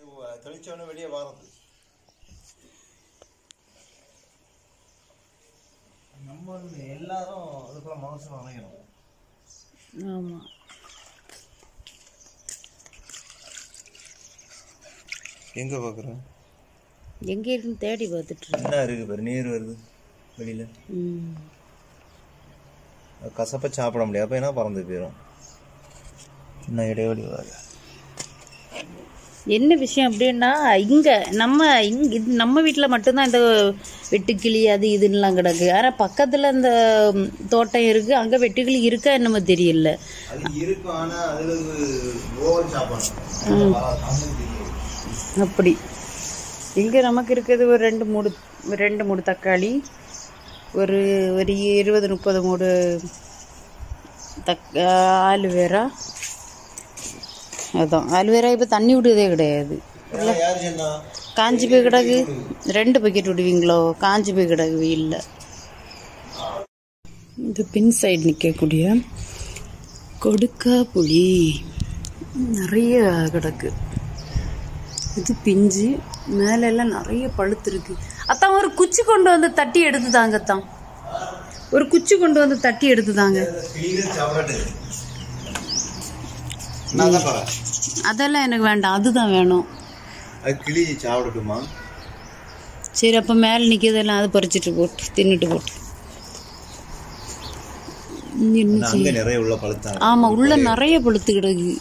தெளிச்சவொடனே வெளியே வாரது நம்ம எல்லாரும் அதுக்குள்ள மனசு நினைக்கணும் ஆமாம் எங்க பாக்குறேன் எங்கே இருக்குன்னு தேடி பார்த்துட்டு என்ன இருக்கு பாரு நீர் வருது வெளியில ம் கசப்பை சாப்பிட முடியாது அப்ப என்ன பறந்து போயிடும் என்ன இடைவெளி வர என்ன விஷயம் அப்படின்னா இங்கே நம்ம இங்க இது நம்ம வீட்டில் மட்டும்தான் இந்த வெட்டுக்கிளி அது இதுன்னெலாம் கிடக்கு ஆனால் பக்கத்தில் இந்த ம், தோட்டம் இருக்குது அங்கே வெட்டுக்கிளி இருக்கா என்னமோ தெரியல அது இருக்கும் ஆனா அதுல ஓவர் சாப்பிடணும் அப்படி இங்கே நமக்கு இருக்கிறது ஒரு ரெண்டு மூணு ரெண்டு மூணு தக்காளி ஒரு ஒரு இருபது முப்பது மூணு தக் ஆலுவேரா அதான் ஆலுவேரா இப்போ தண்ணி விடுறதே கிடையாது யாரு சொன்னா காஞ்சி போய் கிடக்கு ரெண்டு பக்கெட் விடுவீங்களோ காஞ்சி போய் கிடக்கு வெயில்ல இது பின் சைடு நிற்கக்கூடிய கொடுக்கா புளி நிறைய கிடக்கு இது பிஞ்சு மேல எல்லாம் நிறைய பழுத்து இருக்கு அத்தான் ஒரு குச்சி கொண்டு வந்து தட்டி எடுத்து தாங்க அத்தான் ஒரு குச்சி கொண்டு வந்து தட்டி எடுத்து தாங்க கிளிகள் சாப்பிடாட்டு நான் தான் பாரு அதெல்லாம் எனக்கு வேண்டாம் அதுதான் வேணும் அது கிளி சாப்பிடட்டுமா சரி அப்போ மேலே நிற்கிறதெல்லாம் அதை பறிச்சிட்டு போட்டு தின்னுட்டு போட்டு இங்க என்ன ஆனா அங்க நிறைய உள்ள பழுத்தான் ஆமாம் உள்ள நிறைய பழுத்து கிடக்கு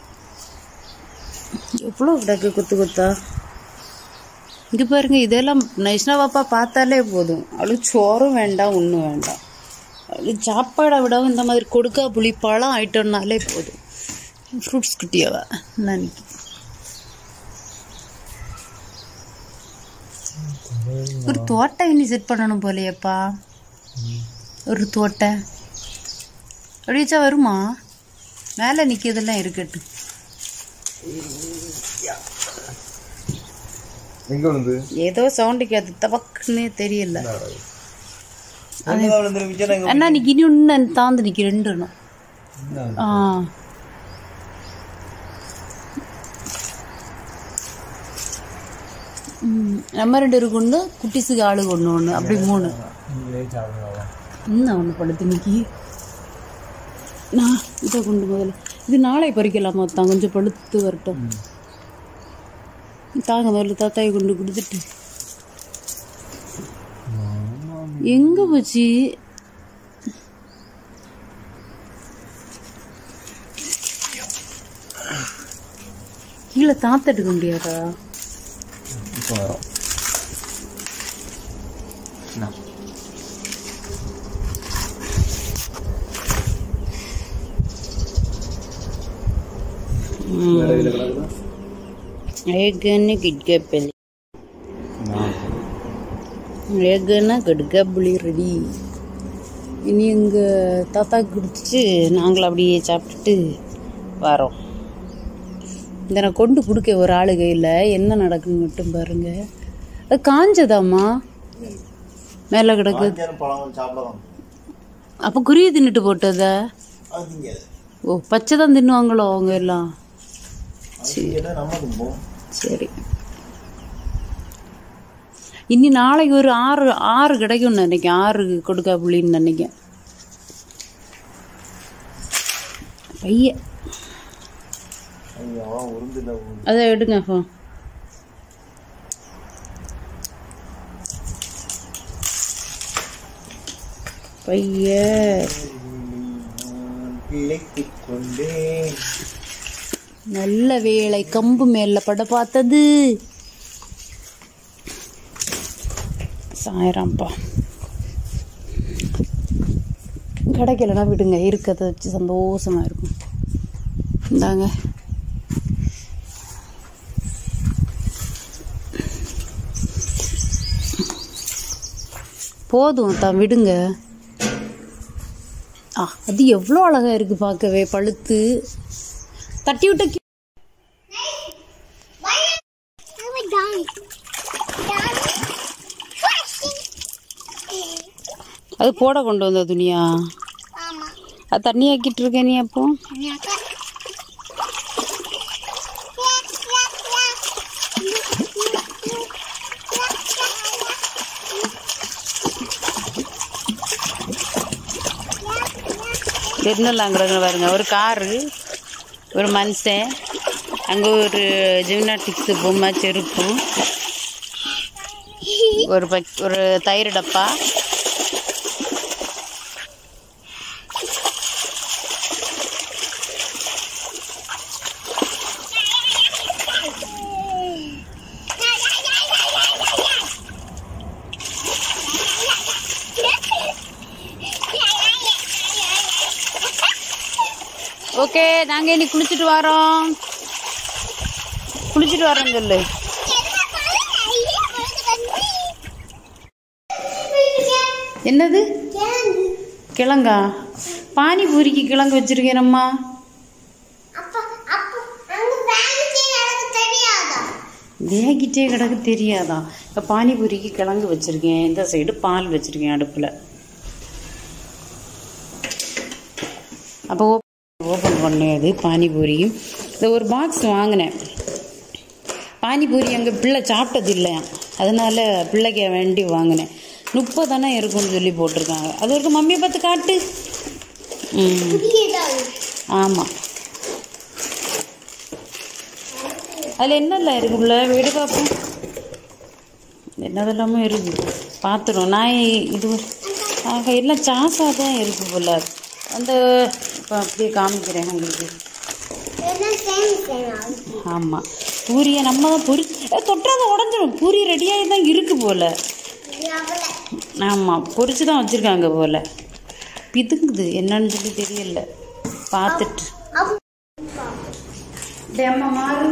எவ்வளோ கிடக்கு கொத்து கொத்தா இங்கே பாருங்க இதெல்லாம் நைஷ்னா பாப்பா பார்த்தாலே போதும் அவளுக்கு சோறும் வேண்டாம் ஒன்றும் வேண்டாம் அவளுக்கு சாப்பாடை விடவும் இந்த மாதிரி கொடுக்கா புளி பழம் ஐட்டம்னாலே போதும் ஃப்ரூட்ஸ் குட்டியவ நினைக்கி ஒரு தோட்டம் இனி செட் பண்ணணும் போலையப்பா ஒரு தோட்டம் அப்படி வச்சா வருமா மேலே நிற்கிறதெல்லாம் இருக்கட்டும் எங்க விழுந்து ஏதோ சவுண்டுக்கு அது தவக்குன்னே தெரியல அங்கதான் விழுந்து விஜய் எங்க அண்ணா நிற்கி இன்னும் தாந்து நிற்கி ரெண்டு எண்ணம் ஆ ம், நம்ம ரெண்டு இருக்கு ஒன்று குட்டிஸுக்கு ஆளுக்கு ஒன்று ஒன்று அப்படி மூணு இன்னும் ஒன்று படுத்து நிக்கி நான் இதை கொண்டு முதல்ல இது நாளை பறிக்கலாமா தான் கொஞ்சம் பழுத்து வரட்டும் தாங்க முதல்ல தாத்தாயை கொண்டு கொடுத்துட்டு எங்க போச்சு கீழே தாத்த எடுக்க முடியாதா இப்போ வரோம் என்ன? வேற இதுல கிடக்குதா? ஏகன்னு கிட்கப்பலி ஏகன்னா கடுக்கப்புளி ரெடி இனி எங்கள் தாத்தாக்கு கொடுத்துட்டு நாங்களும் அப்படியே சாப்பிட்டுட்டு வரோம் இதை நான் கொண்டு கொடுக்க ஒரு ஆளு கையில் என்ன நடக்குன்னு மட்டும் பாருங்க அது காஞ்சதாம்மா மேலே கிடக்கு காய்ஞ்சாலும் பழம் சாப்பிடலாம் அப்போ குருவி தின்னுட்டு போட்டதா அது திங்காது ஓ பச்சை தான் தின்னுவாங்களோ அவங்க எல்லாம் அது திங்காட்டா நம்ம தும்போம் சரி இனி நாளைக்கு ஒரு ஆறு ஆறு கிடைக்கும்னு நினைக்கிறேன் ஆறு கொடுக்கா புள்ளின்னு நினைக்கிறேன் பைய ஐயோ உருந்துல அதை எடுங்க அப்போ பைய பிழைத்துக் கொண்டேன் நல்ல வேளை கம்பு மேல பட பார்த்தது சாயராம்ப்பா கிடைக்கலனா விடுங்க இருக்கிறத வச்சு சந்தோஷமா இருக்கும் இந்தாங்க போதும் தான் விடுங்க ஆ அது எவ்வளோ அழகா இருக்கு பார்க்கவே பழுத்து தட்டி விட்ட கீ- அது போட கொண்டு வந்த துணியா அது தண்ணி ஆக்கிட்டு இருக்க நீ அப்போ திருநள்ளாங்குறங்க பாருங்க ஒரு காரு ஒரு மனுஷன் அங்கே ஒரு ஜிம்னாட்டிக்ஸ் பொம்மை செருப்பு ஒரு பக் ஒரு தயிர் டப்பா ஓகே நாங்கள் இனி குளிச்சுட்டு வரோம் குளிச்சுட்டு வரோம் சொல்லு என்னது கிழங்கா பானிபூரிக்கு கிழங்கு வச்சிருக்கேன் அம்மா வேகிட்டே கிடக்கு தெரியாதா இப்போ பானிபூரிக்கு கிழங்கு வச்சிருக்கேன் இந்த சைடு பால் வச்சிருக்கேன் அடுப்பில் அப்போ ஓப்பன் பண்ணது பானிபூரியும் இந்த ஒரு பாக்ஸ் வாங்கினேன் பானிபூரி எங்கள் பிள்ளை சாப்பிட்டது இல்லையா அதனால பிள்ளைக்கு வேண்டி வாங்கினேன் முப்பது தானே இருக்கும்னு சொல்லி போட்டிருக்காங்க அது வரைக்கும் மம்மியை பார்த்து காட்டு ம் ஆமாம் அதில் என்னெல்லாம் இருக்கு பிள்ளை வீடு பார்ப்போம் என்னதெல்லாமே இருக்குது பார்த்துடும் நான் இது ஆக எல்லாம் சாஸாக தான் இருக்கு போல அந்த இப்போ அப்படியே காமிக்கிறேன் உங்களுக்கு ஆமாம் பூரியை நம்ம தான் பொரி ஏ, தொட்டாத உடஞ்சிடும் பூரி ரெடியாகி தான் இருக்கு போல ஆமாம் பொரிச்சு தான் வச்சுருக்காங்க போல பிதுங்குது என்னன்னு சொல்லி தெரியல பார்த்துட்டு டேய் அம்மா மாறு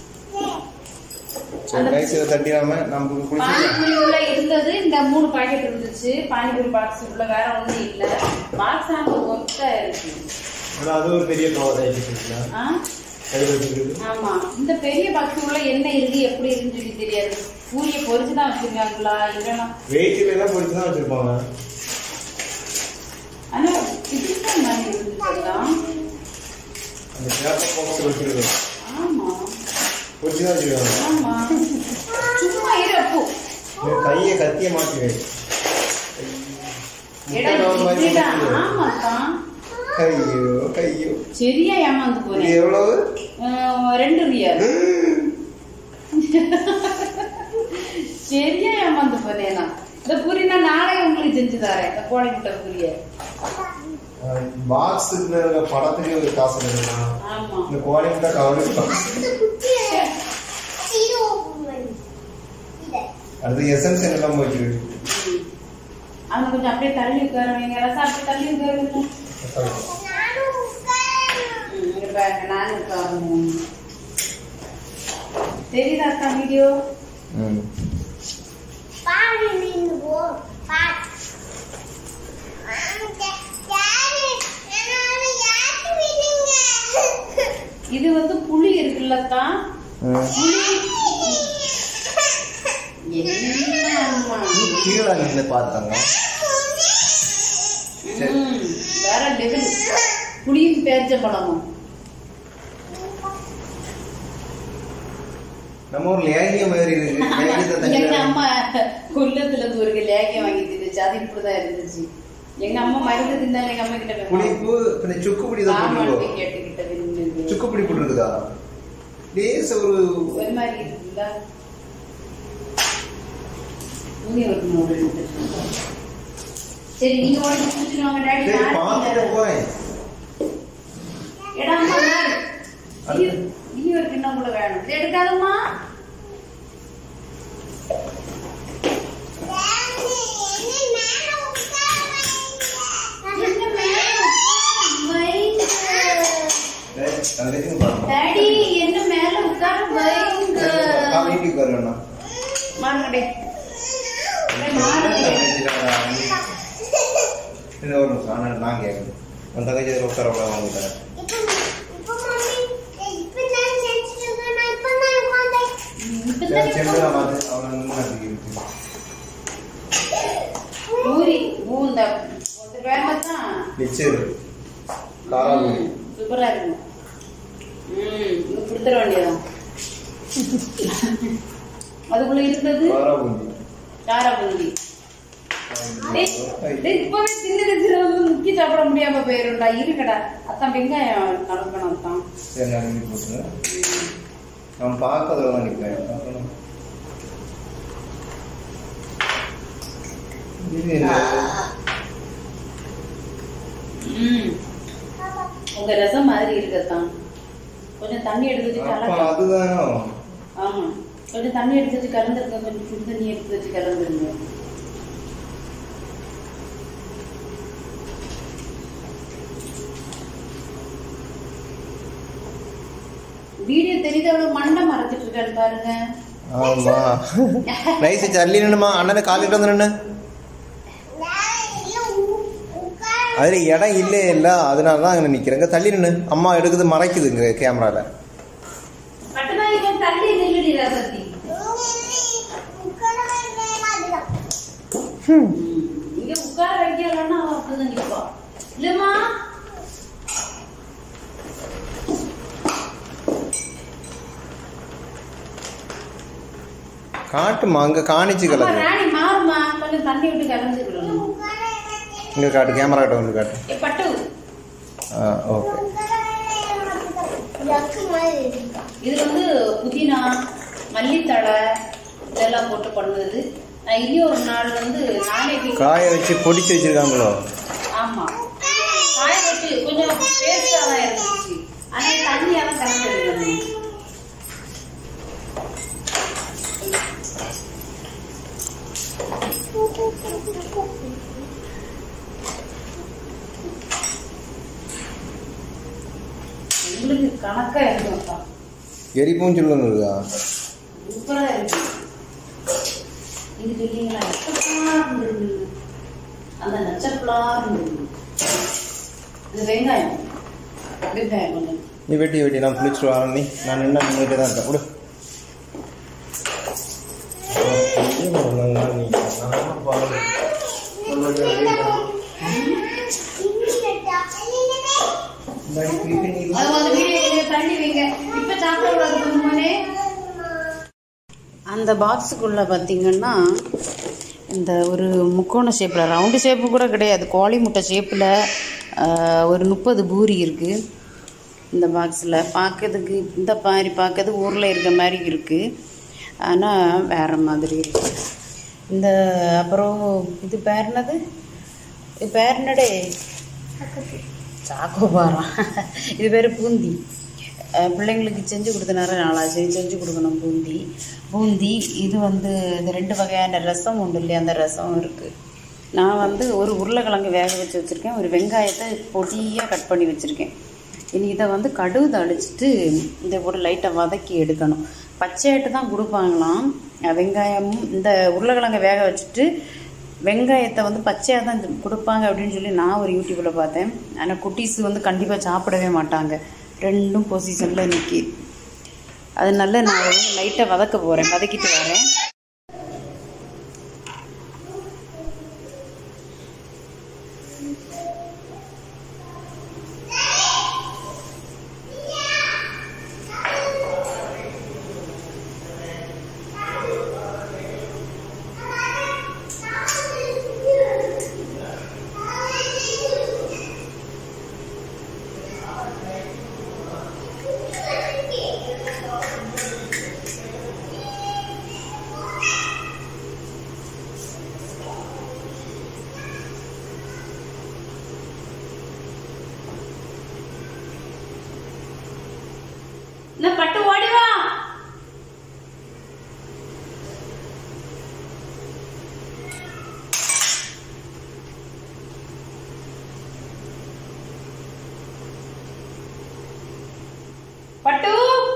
சரி கைஸ் இதை தட்டிடாம நமக்கு குளிச்சு பானிபூரி உள்ள இருந்தது இந்த மூணு பாக்கெட் இருந்துச்சு பானிபூரி பாக்ஸ் உள்ள வேற ஒண்ணும் இல்ல பாக்ஸ் அங்க ஒத்த இருக்கு ஆனா அது ஒரு பெரிய கவர் ஆயிடுச்சு ஆ? கையில் வச்சுக்கிறது ஆமா இந்த பெரிய பாக்ஸ் உள்ள என்ன இருக்கு எப்படி இருக்குன்னு சொல்லி தெரியாது பூரியை பொரிச்சு தான் வச்சிருக்காங்களா இல்லைன்னா வெயிட்டில் எல்லாம் பொறுத்து தான் வச்சிருப்பாங்க ஆனா இதுதான் மாதிரி இருந்துச்சுலாம் அந்த பேப்பர் பாக்ஸ் வச்சிருக்கோம் ஆமா பொறுத்து தான் வச்சிருக்காங்க ஆமா சும்மா இரு அப்போ இந்த கையை கத்திய மாற்றி எடா இப்படிதான் ஆமாப்பா ஐயோ ஐயோ சரியா ஏமாந்து இது போனேன் எவ்வளவு அஹ், ரெண்டு ரியால் சரியா ஏமாந்து போனேன் நான் இந்த பூரி நான் நாளே உங்களுக்கு செஞ்சு தரேன் இந்த கோழி முட்டை பூரிய பாக்ஸ் படத்துலயே ஒரு காசு இருக்குண்ணா ஆமா இந்த கோழி முட்டை கவர் அடுத்து எசன்ஸ் எல்லாம் வச்சிருக்கு ம். அவங்க கொஞ்சம் அப்படியே தள்ளி உட்கார வைங்க ரசா அப்படியே தள்ளி உட்காருங்க ம், இங்க பாருங்க நானும் உட்காரணும் தெரியுதா அக்கா வீடியோ ம் இது வந்து புளி இருக்குல்லக்கா என்னம்மா? கீழே நின்று பார்த்தாங்க ம், வேற லெவல் புளியும் பேர்ச்ச பழமும் நம்ம ஊர்ல லேகிய மாதிரி இருக்கு லேகியத்தை தண்ணி எங்க அம்மா கொல்லத்துல இருந்து ஒரு லேகியம் வாங்கி தின்னுச்சு அது இப்படிதான் இருந்துச்சு எங்க அம்மா மருந்து தின்னாலும் எங்க அம்மா கிட்ட போய் புளிப்பு இந்த சுக்கு பிடி தான் ஆமான்னு போட்டுருக்கோம் போய் கேட்டுக்கிட்டது நின்னுது. சுக்கு பிடி போட்டுருக்குதா லேஸ் ஒரு ஒரு மாதிரி இருக்குல்ல ஊனி வரணும் ஒரு ரெண்டு. சரி நீங்க ஓடி குடிச்சிட்டு வாங்க டாடி சரி நான் பார்த்துட்டு இந்த- போறேன் எடா அம்மா நாள். இனி இனி ஒரு கிண்ணம் கூட வேணும் இது எடுக்காதம்மா என்ன மேல வைங்க. டேய், அது வரைக்கும் பாருங்க. டாடி என்ன மேல உட்கார வைங்க ஆ, வீட்டுக்கு வரேண்ணா மாறுங்கடே மாறுங்க இந்த ஒரு நிமிஷம் ஆனால் நான் கேட்குறேன் உன் தங்கச்சி அதில் உட்கார விட வாங்க தரேன் சரி சென்று நான் பார்த்து அவனை நின்று இருக்கு பூரி பூந்த ஒரு ஃபேமஸ் தான் மிச்சர் காராபூரி சூப்பரா இருக்கும் ம் இது கொடுத்துட வேண்டியதான் அதுக்குள்ள இருந்தது காராபூரி காரா பூந்தி டேய், டேய், இப்பவே தின்னு தின்னு வந்து முக்கி சாப்பிட முடியாம போயிரும்டா இருக்கடா அத்தான் வெங்காயம் கலக்கணும் அத்தான் சரி நான் இங்கே போட்டுங்க நான் பார்க்கறதுல தான் நிற்கிறேன் பார்க்கணும் இது என்ன? ம். உங்க ரசம் மாதிரி இருக்கத்தான் கொஞ்சம் தண்ணி எடுத்து வச்சு அப்ப கலக்க அதுதானோ ஆமா கொஞ்சம் தண்ணி எடுத்து வச்சு கலந்துருங்க கொஞ்சம் சுடு தண்ணி எடுத்து வச்சு கலந்துருங்க வீடியோ தெரிஞ்சவளவு மண்டை மறைச்சிட்டு இருக்காரு பாருங்க ஆமா நைஸ் சல்லி நின்னுமா அண்ணனை காலிட்டு வந்து நின்று அதுல இடம் இல்லே இல்ல அதனால தான் அங்கே நிக்கிறேங்க தள்ளி நின்று அம்மா எடுக்குது மறைக்குதுங்க கேமரால பட்டுனா இப்போ தள்ளி நில்லுடி ரசத்தி இங்க உட்கார வைக்கலன்னா அவ அப்படிதான் நிப்பா இல்லம்மா காட்டுமா அங்க காணிச்சு அம்மா, கலக்கு ராணி மாறுமா கொஞ்சம் தண்ணி விட்டு கலந்துக்கிடணும் இங்க காட்டு கேமரா கிட்ட வந்து காட்டு ஏ பட்டு ஆ ஓகே இது வந்து புதினா மல்லித்தழை இதெல்லாம் போட்டு பண்ணுது நான் இனி ஒரு நாள் வந்து நானே வீட்ல- காய வச்சு பொடிச்சு வச்சிருக்காங்களோ ஆமா காய வச்சு கொஞ்சம் பேஸ்டா தான் இருந்துச்சு ஆனா தண்ணியெல்லாம் கலந்துருக்கணும் உங்களுக்கு கணக்கா இருக்கும் எரிப்பும் சொல்லுங்க இருக்கா சூப்பரா இருக்கு இது சொல்லிங்களா எப்படா இருந்தது அந்த நச்சப்பலா இருந்தது இது வெங்காயம் வெங்காயம் கொஞ்சம் நீ வெட்டி வெட்டி நான் பிடிச்சிட்டு வரேன் நீ நான் நின்று நின்றுட்டு தான் இருக்கேன் விடு அது வந்து வீடியோ கொஞ்சம் தள்ளி வைங்க இப்ப சாப்பிட கூடாது கொஞ்சமானே அந்த பாக்ஸுக்குள்ள பார்த்தீங்கன்னா இந்த ஒரு முக்கோண ஷேப்பில் ரவுண்டு ஷேப்பு கூட கிடையாது கோழி முட்டை ஷேப்பில் ஒரு முப்பது பூரி இருக்குது இந்த பாக்ஸில் பார்க்கறதுக்கு இந்த மாதிரி பார்க்கறது ஊரில் இருக்க மாதிரி இருக்குது ஆனால் வேறு மாதிரி இருக்குது இந்த அப்புறம் இது பேர் என்னது இது பேர் என்னடே சாக்கோபாரம் இது பேர் பூந்தி அஹ் பிள்ளைங்களுக்கு செஞ்சு கொடுத்த நேரம் நாளாச்சு செஞ்சு கொடுக்கணும் பூந்தி பூந்தி இது வந்து இந்த ரெண்டு வகையான ரசம் உண்டு இல்லையா அந்த ரசம் இருக்குது நான் வந்து ஒரு உருளைக்கிழங்கு வேக வச்சு வச்சுருக்கேன் ஒரு வெங்காயத்தை பொடியாக கட் பண்ணி வச்சுருக்கேன் இனி இதை வந்து கடுகு தாளிச்சிட்டு இதை போட்டு லைட்டாக வதக்கி எடுக்கணும் பச்சையாட்டு தான் கொடுப்பாங்களாம் அஹ் வெங்காயமும் இந்த உருளைக்கிழங்கை வேக வச்சுட்டு வெங்காயத்தை வந்து பச்சையாக தான் இது கொடுப்பாங்க அப்படின்னு சொல்லி நான் ஒரு யூடியூப்பில் பார்த்தேன் ஆனால் குட்டீஸ் வந்து கண்டிப்பாக சாப்பிடவே மாட்டாங்க ரெண்டும் பொசிஷனில் நிற்கி அதனால நான் வந்து லைட்டாக வதக்க போகிறேன் வதக்கிட்டு வரேன் என்ன பட்டு ஓடி வா பட்டு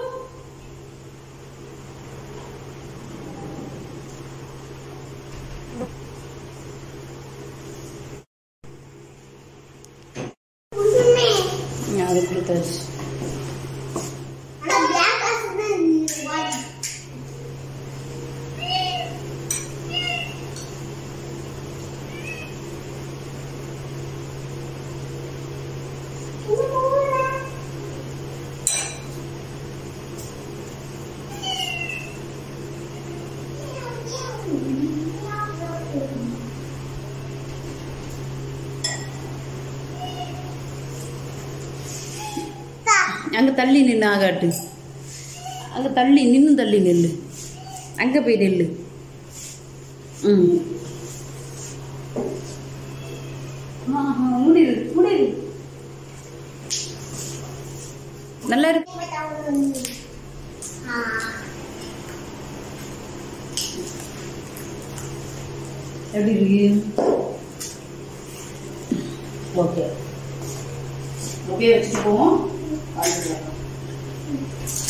அது கொடுத்தாச்சு அங்கே தள்ளி நின்று ஆகாட்டு அங்கே தள்ளி நின்று தள்ளி நில்லு அங்கே போய் நில்லு ம் ஆஹா, முடியுது முடியுது நல்லா இருக்கு எப்படி இருக்கு ஓகே அப்படியே வச்சுட்டு போவோம்